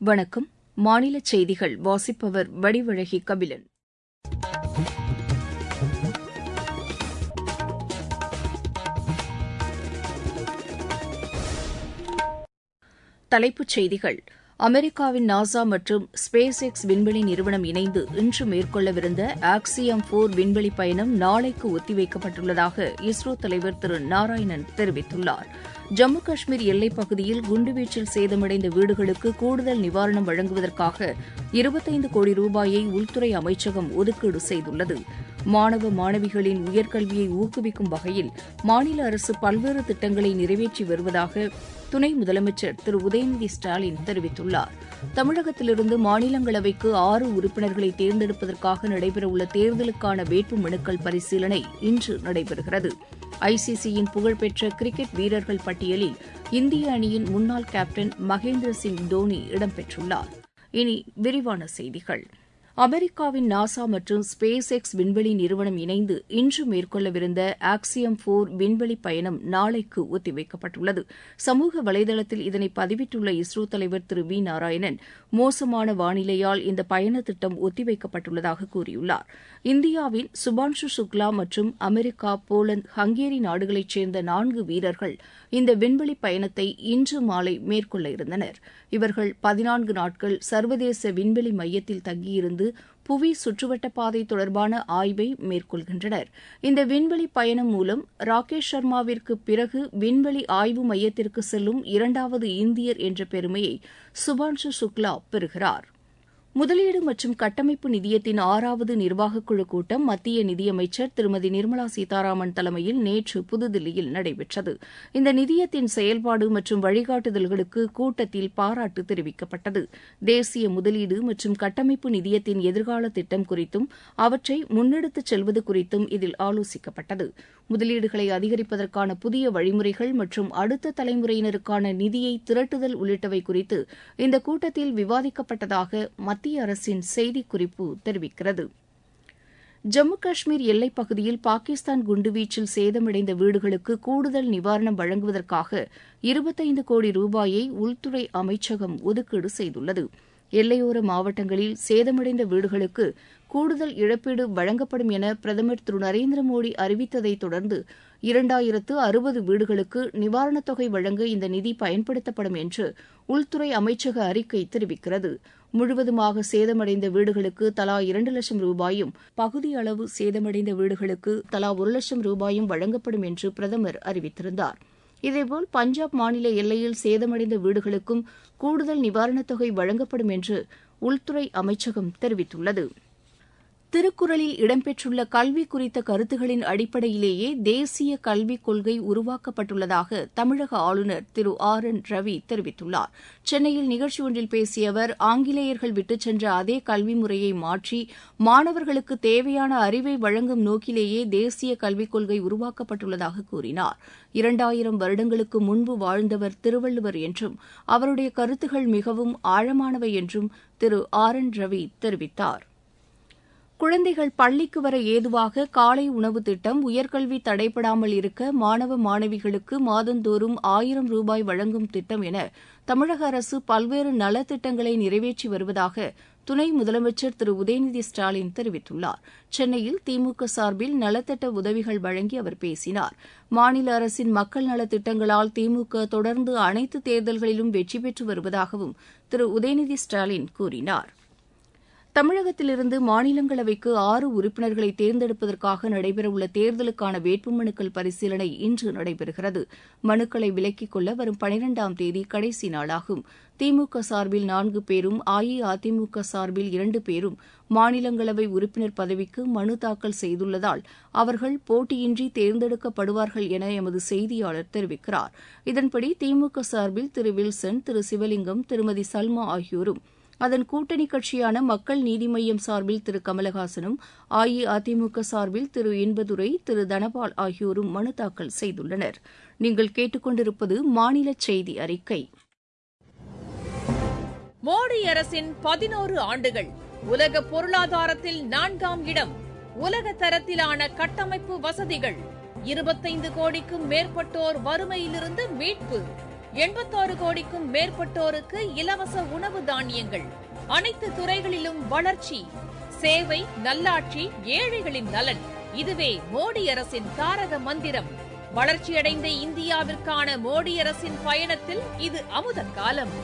வணக்கம் மாநில செய்திகள் வாசிப்பவர் வடிவழகி கபிலன் தலைப்புச் செய்திகள் அமெரிக்காவின் நாசா மற்றும் ஸ்பேஸ் எக்ஸ் விண்வெளி நிறுவனம் இணைந்து இன்று மேற்கொள்ளவிருந்த ஆக்சியம் போர் விண்வெளி பயணம் நாளைக்கு ஒத்திவைக்கப்பட்டுள்ளதாக இஸ்ரோ தலைவர் திரு நாராயணன் தெரிவித்துள்ளார் ஜம்மு காஷ்மீர் எல்லைப் பகுதியில் குண்டுவீச்சில் சேதமடைந்த வீடுகளுக்கு கூடுதல் நிவாரணம் வழங்குவதற்காக இருபத்தைந்து கோடி ரூபாயை உள்துறை அமைச்சகம் ஒதுக்கீடு செய்துள்ளது மாணவ மாணவிகளின் உயர்கல்வியை ஊக்குவிக்கும் வகையில் மாநில அரசு பல்வேறு திட்டங்களை நிறைவேற்றி வருவதாக துணை முதலமைச்சர் திரு உதயநிதி ஸ்டாலின் தெரிவித்துள்ளார் தமிழகத்திலிருந்து மாநிலங்களவைக்கு ஆறு உறுப்பினர்களை தேர்ந்தெடுப்பதற்காக நடைபெறவுள்ள தேர்தலுக்கான வேட்பு மனுக்கள் பரிசீலனை இன்று நடைபெறுகிறது ஐசிசியின் புகழ்பெற்ற கிரிக்கெட் வீரர்கள் பட்டியலில் இந்திய அணியின் முன்னாள் கேப்டன் மகேந்திர சிங் தோனி இடம்பெற்றுள்ளார் இனி விரிவான செய்திகள் அமெரிக்காவின் நாசா மற்றும் ஸ்பேஸ் எக்ஸ் விண்வெளி நிறுவனம் இணைந்து இன்று மேற்கொள்ளவிருந்த ஆக்சியம் போர் விண்வெளி பயணம் நாளைக்கு ஒத்திவைக்கப்பட்டுள்ளது சமூக வலைதளத்தில் இதனை பதிவிட்டுள்ள இஸ்ரோ தலைவர் திரு வி நாராயணன் மோசமான வானிலையால் இந்த பயண திட்டம் ஒத்திவைக்கப்பட்டுள்ளதாக கூறியுள்ளார் இந்தியாவின் சுபான்ஷு சுக்லா மற்றும் அமெரிக்கா போலந்து ஹங்கேரி நாடுகளைச் சேர்ந்த நான்கு வீரர்கள் இந்த விண்வெளி பயணத்தை இன்று மாலை மேற்கொள்ள இருந்தனர் இவர்கள் பதினான்கு நாட்கள் சர்வதேச விண்வெளி மையத்தில் தங்கியிருந்து புவி சுற்றுவட்டப் பாதை தொடர்பான ஆய்வை மேற்கொள்கின்றனர் இந்த விண்வெளி பயணம் மூலம் ராகேஷ் சர்மாவிற்கு பிறகு விண்வெளி ஆய்வு மையத்திற்கு செல்லும் இரண்டாவது இந்தியர் என்ற பெருமையை சுபான்ஷு சுக்லா பெறுகிறார் முதலீடு மற்றும் கட்டமைப்பு நிதியத்தின் ஆறாவது நிர்வாகக்குழு கூட்டம் மத்திய நிதியமைச்சர் திருமதி நிர்மலா சீதாராமன் தலைமையில் நேற்று புதுதில்லியில் நடைபெற்றது இந்த நிதியத்தின் செயல்பாடு மற்றும் வழிகாட்டுதல்களுக்கு கூட்டத்தில் பாராட்டு தெரிவிக்கப்பட்டது தேசிய முதலீடு மற்றும் கட்டமைப்பு நிதியத்தின் எதிர்கால திட்டம் குறித்தும் அவற்றை முன்னெடுத்துச் செல்வது குறித்தும் இதில் ஆலோசிக்கப்பட்டது முதலீடுகளை அதிகரிப்பதற்கான புதிய வழிமுறைகள் மற்றும் அடுத்த தலைமுறையினருக்கான நிதியை திரட்டுதல் உள்ளிட்டவை குறித்து இந்த கூட்டத்தில் விவாதிக்கப்பட்டதாக மத்திய அரசின் செய்திக்குறிப்பு தெரிவிக்கிறது ஜம்மு காஷ்மீர் எல்லைப் பகுதியில் பாகிஸ்தான் குண்டுவீச்சில் சேதமடைந்த வீடுகளுக்கு கூடுதல் நிவாரணம் வழங்குவதற்காக இருபத்தைந்து கோடி ரூபாயை உள்துறை அமைச்சகம் ஒதுக்கீடு செய்துள்ளது எல்லையோர மாவட்டங்களில் சேதமடைந்த வீடுகளுக்கு கூடுதல் இழப்பீடு வழங்கப்படும் என பிரதமர் திரு நரேந்திர மோடி அறிவித்ததைத் தொடர்ந்து இரண்டாயிரத்து அறுபது வீடுகளுக்கு நிவாரணத் தொகை வழங்க இந்த நிதி பயன்படுத்தப்படும் என்று உள்துறை அமைச்சக அறிக்கை தெரிவிக்கிறது முழுவதுமாக சேதமடைந்த வீடுகளுக்கு தலா இரண்டு லட்சம் ரூபாயும் பகுதி அளவு சேதமடைந்த வீடுகளுக்கு தலா ஒரு லட்சம் ரூபாயும் வழங்கப்படும் என்று பிரதமர் அறிவித்திருந்தார் இதேபோல் பஞ்சாப் மாநில எல்லையில் சேதமடைந்த வீடுகளுக்கும் கூடுதல் நிவாரணத் தொகை வழங்கப்படும் என்று உள்துறை அமைச்சகம் தெரிவித்துள்ளது திருக்குறளில் இடம்பெற்றுள்ள கல்வி குறித்த கருத்துகளின் அடிப்படையிலேயே தேசிய கல்விக் கொள்கை உருவாக்கப்பட்டுள்ளதாக தமிழக ஆளுநர் திரு ஆர் என் ரவி தெரிவித்துள்ளார் சென்னையில் நிகழ்ச்சி ஒன்றில் பேசிய அவர் ஆங்கிலேயர்கள் விட்டுச் சென்ற அதே கல்வி முறையை மாற்றி மாணவர்களுக்கு தேவையான அறிவை வழங்கும் நோக்கிலேயே தேசிய கல்விக் கொள்கை உருவாக்கப்பட்டுள்ளதாக கூறினார் இரண்டாயிரம் வருடங்களுக்கு முன்பு வாழ்ந்தவர் திருவள்ளுவர் என்றும் அவருடைய கருத்துகள் மிகவும் ஆழமானவை என்றும் திரு ஆர் என் ரவி தெரிவித்தார் குழந்தைகள் பள்ளிக்கு வர ஏதுவாக காலை உணவு திட்டம் உயர்கல்வி தடைபடாமல் இருக்க மாணவ மாணவிகளுக்கு மாதந்தோறும் ஆயிரம் ரூபாய் வழங்கும் திட்டம் என தமிழக அரசு பல்வேறு நலத்திட்டங்களை நிறைவேற்றி வருவதாக துணை முதலமைச்சர் திரு உதயநிதி ஸ்டாலின் தெரிவித்துள்ளார் சென்னையில் திமுக சார்பில் நலத்திட்ட உதவிகள் வழங்கி அவர் பேசினார் மாநில அரசின் மக்கள் நலத்திட்டங்களால் திமுக தொடர்ந்து அனைத்து தேர்தல்களிலும் வெற்றி பெற்று வருவதாகவும் திரு உதயநிதி ஸ்டாலின் கூறினார் தமிழகத்திலிருந்து மாநிலங்களவைக்கு ஆறு உறுப்பினர்களை தேர்ந்தெடுப்பதற்காக நடைபெறவுள்ள தேர்தலுக்கான வேட்புமனுக்கள் பரிசீலனை இன்று நடைபெறுகிறது மனுக்களை விலக்கிக் கொள்ள வரும் பனிரெண்டாம் தேதி கடைசி நாளாகும் திமுக சார்பில் நான்கு பேரும் அஇஅதிமுக சார்பில் இரண்டு பேரும் மாநிலங்களவை உறுப்பினர் பதவிக்கு மனு தாக்கல் செய்துள்ளதால் அவர்கள் போட்டியின்றி தேர்ந்தெடுக்கப்படுவார்கள் என எமது செய்தியாளர் தெரிவிக்கிறார் இதன்படி திமுக சார்பில் திரு வில்சன் திரு சிவலிங்கம் திருமதி சல்மா ஆகியோரும் அதன் கூட்டணி கட்சியான மக்கள் நீதி மய்யம் சார்பில் திரு கமலஹாசனும் அஇஅதிமுக சார்பில் திரு இன்பதுரை திரு தனபால் ஆகியோரும் மனு தாக்கல் செய்துள்ளனர் நீங்கள் கேட்டுக்கொண்டிருப்பது மாநில செய்தி அறிக்கை மோடி அரசின் பதினோரு ஆண்டுகள் உலக பொருளாதாரத்தில் நான்காம் இடம் உலக தரத்திலான கட்டமைப்பு வசதிகள் இருபத்தைந்து கோடிக்கும் மேற்பட்டோர் வறுமையிலிருந்து மீட்பு எண்பத்தாறு கோடிக்கும் மேற்பட்டோருக்கு இலவச உணவு தானியங்கள் அனைத்து துறைகளிலும் வளர்ச்சி சேவை நல்லாட்சி ஏழைகளின் நலன் இதுவே மோடி அரசின் தாரக மந்திரம் வளர்ச்சியடைந்த இந்தியாவிற்கான மோடி அரசின் பயணத்தில் இது அமுத காலம்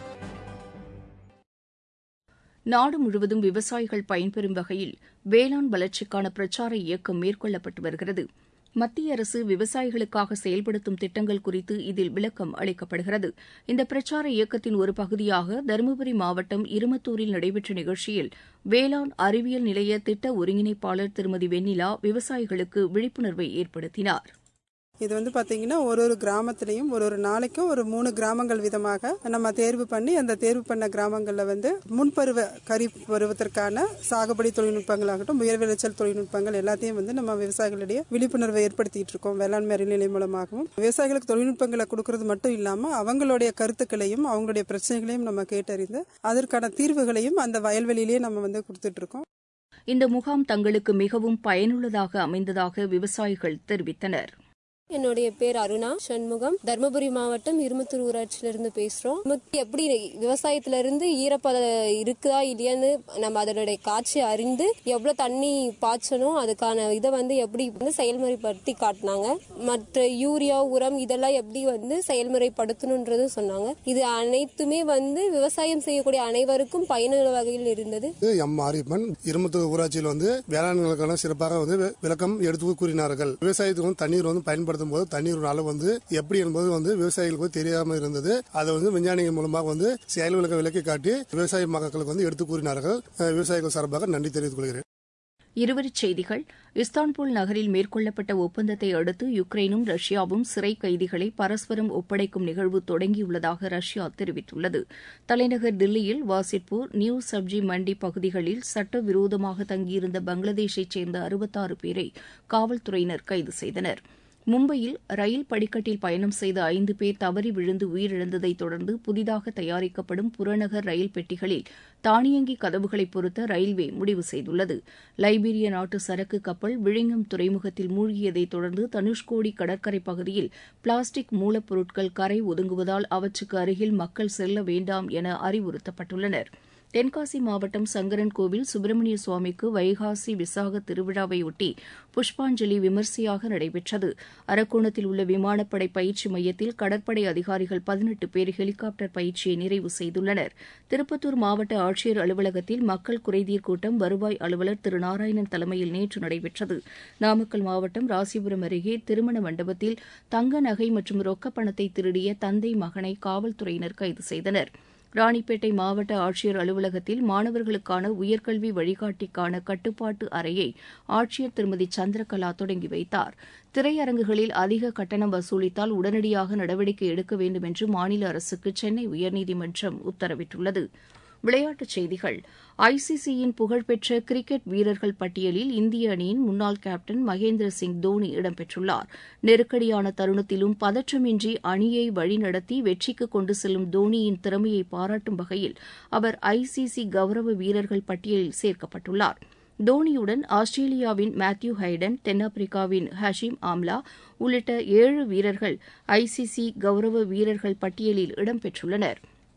நாடு முழுவதும் விவசாயிகள் பயன்பெறும் வகையில் வேளாண் வளர்ச்சிக்கான பிரச்சார இயக்கம் மேற்கொள்ளப்பட்டு வருகிறது மத்திய அரசு விவசாயிகளுக்காக செயல்படுத்தும் திட்டங்கள் குறித்து இதில் விளக்கம் அளிக்கப்படுகிறது இந்த பிரச்சார இயக்கத்தின் ஒரு பகுதியாக தருமபுரி மாவட்டம் இருமத்தூரில் நடைபெற்ற நிகழ்ச்சியில் வேளாண் அறிவியல் நிலைய திட்ட ஒருங்கிணைப்பாளர் திருமதி வெண்ணிலா விவசாயிகளுக்கு விழிப்புணர்வை ஏற்படுத்தினார் இது வந்து பாத்தீங்கன்னா ஒரு ஒரு கிராமத்திலையும் ஒரு ஒரு நாளைக்கும் ஒரு மூணு கிராமங்கள் விதமாக நம்ம தேர்வு பண்ணி அந்த தேர்வு பண்ண கிராமங்கள்ல வந்து முன்பருவ கரிப் பருவத்திற்கான சாகுபடி தொழில்நுட்பங்களாகட்டும் உயர் விளைச்சல் தொழில்நுட்பங்கள் எல்லாத்தையும் வந்து நம்ம விவசாயிகளிடையே விழிப்புணர்வை ஏற்படுத்திட்டு இருக்கோம் வேளாண்மை அறிநிலை மூலமாகவும் விவசாயிகளுக்கு தொழில்நுட்பங்களை கொடுக்கறது மட்டும் இல்லாம அவங்களுடைய கருத்துக்களையும் அவங்களுடைய பிரச்சனைகளையும் நம்ம கேட்டறிந்து அதற்கான தீர்வுகளையும் அந்த வயல்வெளியிலேயே நம்ம வந்து கொடுத்துட்டு இருக்கோம் இந்த முகாம் தங்களுக்கு மிகவும் பயனுள்ளதாக அமைந்ததாக விவசாயிகள் தெரிவித்தனர் என்னுடைய பேர் அருணா சண்முகம் தர்மபுரி மாவட்டம் இருமத்தூர் ஊராட்சியில இருந்து பேசுறோம் நமக்கு எப்படி விவசாயத்துல இருந்து ஈரப்பதம் இருக்குதா இல்லையான்னு நம்ம அதனுடைய காட்சி அறிந்து எவ்வளவு தண்ணி பாய்ச்சணும் அதுக்கான இதை வந்து எப்படி வந்து செயல்முறைப்படுத்தி காட்டினாங்க மற்ற யூரியா உரம் இதெல்லாம் எப்படி வந்து செயல்முறைப்படுத்தணும்ன்றது சொன்னாங்க இது அனைத்துமே வந்து விவசாயம் செய்யக்கூடிய அனைவருக்கும் பயனுள்ள வகையில் இருந்தது எம் ஆரியப்பன் இருமத்தூர் ஊராட்சியில் வந்து வேளாண்களுக்கான சிறப்பாக வந்து விளக்கம் எடுத்து கூறினார்கள் விவசாயத்துக்கு வந்து தண்ணீர் வந்து பயன்படுத்தும் போது தண்ணீர் அளவு வந்து எப்படி என்பது வந்து விவசாயிகளுக்கு தெரியாமல் இருந்தது அதை வந்து விஞ்ஞானிகள் மூலமாக வந்து செயல் விளக்க விளக்கி காட்டி விவசாய மக்களுக்கு வந்து எடுத்து கூறினார்கள் விவசாயிகள் சார்பாக நன்றி தெரிவித்துக் கொள்கிறேன் இருவரிச் செய்திகள் இஸ்தான்புல் நகரில் மேற்கொள்ளப்பட்ட ஒப்பந்தத்தை அடுத்து யுக்ரைனும் ரஷ்யாவும் சிறை கைதிகளை பரஸ்பரம் ஒப்படைக்கும் நிகழ்வு தொடங்கியுள்ளதாக ரஷ்யா தெரிவித்துள்ளது தலைநகர் தில்லியில் வாசிட்பூர் நியூ சப்ஜி மண்டி பகுதிகளில் சட்டவிரோதமாக தங்கியிருந்த பங்களாதேஷைச் சேர்ந்த அறுபத்தாறு பேரை காவல்துறையினர் கைது செய்தனர் மும்பையில் ரயில் படிக்கட்டில் பயணம் செய்த ஐந்து பேர் தவறி விழுந்து உயிரிழந்ததைத் தொடர்ந்து புதிதாக தயாரிக்கப்படும் புறநகர் ரயில் பெட்டிகளில் தானியங்கி கதவுகளை பொருத்த ரயில்வே முடிவு செய்துள்ளது லைபீரிய நாட்டு சரக்கு கப்பல் விழிங்கம் துறைமுகத்தில் மூழ்கியதைத் தொடர்ந்து தனுஷ்கோடி கடற்கரை பகுதியில் பிளாஸ்டிக் மூலப்பொருட்கள் கரை ஒதுங்குவதால் அவற்றுக்கு அருகில் மக்கள் செல்ல வேண்டாம் என அறிவுறுத்தப்பட்டுள்ளனா் தென்காசி மாவட்டம் சங்கரன் கோவில் சுப்பிரமணிய சுவாமிக்கு வைகாசி விசாக திருவிழாவையொட்டி புஷ்பாஞ்சலி விமரிசையாக நடைபெற்றது அரக்கோணத்தில் உள்ள விமானப்படை பயிற்சி மையத்தில் கடற்படை அதிகாரிகள் பதினெட்டு பேர் ஹெலிகாப்டர் பயிற்சியை நிறைவு செய்துள்ளனர் திருப்பத்தூர் மாவட்ட ஆட்சியர் அலுவலகத்தில் மக்கள் குறைதீர் கூட்டம் வருவாய் அலுவலர் திரு நாராயணன் தலைமையில் நேற்று நடைபெற்றது நாமக்கல் மாவட்டம் ராசிபுரம் அருகே திருமண மண்டபத்தில் தங்க நகை மற்றும் ரொக்கப் பணத்தை திருடிய தந்தை மகனை காவல்துறையினர் கைது செய்தனா் ராணிப்பேட்டை மாவட்ட ஆட்சியர் அலுவலகத்தில் மாணவர்களுக்கான உயர்கல்வி வழிகாட்டிக்கான கட்டுப்பாட்டு அறையை ஆட்சியர் திருமதி சந்திரகலா தொடங்கி வைத்தார் திரையரங்குகளில் அதிக கட்டணம் வசூலித்தால் உடனடியாக நடவடிக்கை எடுக்க வேண்டும் என்று மாநில அரசுக்கு சென்னை உயர்நீதிமன்றம் உத்தரவிட்டுள்ளது விளையாட்டுச் செய்திகள் ஐசிசியின் புகழ்பெற்ற கிரிக்கெட் வீரர்கள் பட்டியலில் இந்திய அணியின் முன்னாள் கேப்டன் மகேந்திர சிங் தோனி இடம்பெற்றுள்ளார் நெருக்கடியான தருணத்திலும் பதற்றமின்றி அணியை வழிநடத்தி வெற்றிக்கு கொண்டு செல்லும் தோனியின் திறமையை பாராட்டும் வகையில் அவர் ஐசிசி கௌரவ வீரர்கள் பட்டியலில் சேர்க்கப்பட்டுள்ளார் தோனியுடன் ஆஸ்திரேலியாவின் மேத்யூ ஹைடன் தென்னாப்பிரிக்காவின் ஹஷீம் ஆம்லா உள்ளிட்ட ஏழு வீரர்கள் ஐசிசி கௌரவ வீரர்கள் பட்டியலில் இடம்பெற்றுள்ளனா்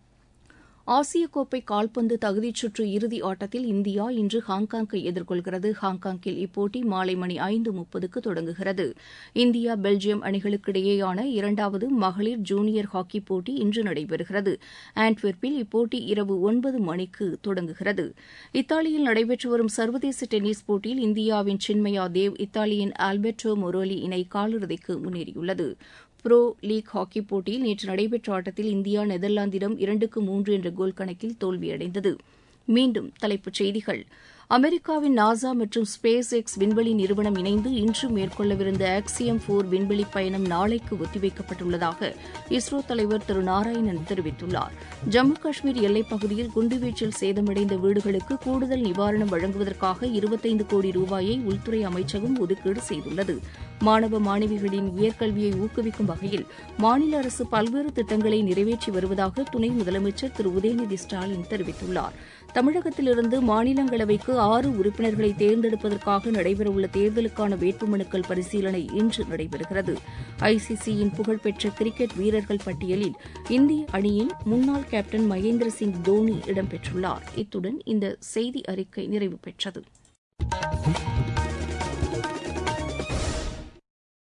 ஆசிய கோப்பை கால்பந்து தகுதிச் சுற்று இறுதி ஆட்டத்தில் இந்தியா இன்று ஹாங்காங்கை எதிர்கொள்கிறது ஹாங்காங்கில் இப்போட்டி மாலை மணி ஐந்து முப்பதுக்கு தொடங்குகிறது இந்தியா பெல்ஜியம் அணிகளுக்கிடையேயான இரண்டாவது மகளிர் ஜூனியர் ஹாக்கி போட்டி இன்று நடைபெறுகிறது ஆண்ட்வெர்ப்பில் இப்போட்டி இரவு ஒன்பது மணிக்கு தொடங்குகிறது இத்தாலியில் நடைபெற்று வரும் சர்வதேச டென்னிஸ் போட்டியில் இந்தியாவின் சின்மயா தேவ் இத்தாலியின் ஆல்பெர்டோ மொரோலி இணை காலிறுதிக்கு முன்னேறியுள்ளது புரோ லீக் ஹாக்கி போட்டியில் நேற்று நடைபெற்ற ஆட்டத்தில் இந்தியா நெதர்லாந்திடம் இரண்டுக்கு மூன்று என்ற கோல் கணக்கில் தோல்வியடைந்தது மீண்டும் தலைப்புச் செய்திகள் அமெரிக்காவின் நாசா மற்றும் ஸ்பேஸ் எக்ஸ் விண்வெளி நிறுவனம் இணைந்து இன்று மேற்கொள்ளவிருந்த ஆக்சியம் போர் விண்வெளி பயணம் நாளைக்கு ஒத்திவைக்கப்பட்டுள்ளதாக இஸ்ரோ தலைவர் திரு நாராயணன் தெரிவித்துள்ளார் ஜம்மு காஷ்மீர் எல்லைப் பகுதியில் குண்டுவீச்சில் சேதமடைந்த வீடுகளுக்கு கூடுதல் நிவாரணம் வழங்குவதற்காக இருபத்தைந்து கோடி ரூபாயை உள்துறை அமைச்சகம் ஒதுக்கீடு செய்துள்ளது மாணவ மாணவிகளின் உயர்கல்வியை ஊக்குவிக்கும் வகையில் மாநில அரசு பல்வேறு திட்டங்களை நிறைவேற்றி வருவதாக துணை முதலமைச்சர் திரு உதயநிதி ஸ்டாலின் தெரிவித்துள்ளார் தமிழகத்திலிருந்து மாநிலங்களவைக்கு ஆறு உறுப்பினர்களை தேர்ந்தெடுப்பதற்காக நடைபெறவுள்ள தேர்தலுக்கான வேட்புமனுக்கள் பரிசீலனை இன்று நடைபெறுகிறது ஐசிசியின் புகழ்பெற்ற கிரிக்கெட் வீரர்கள் பட்டியலில் இந்திய அணியின் முன்னாள் கேப்டன் மகேந்திர சிங் தோனி இடம்பெற்றுள்ளார் இத்துடன் இந்த செய்தி அறிக்கை நிறைவு பெற்றது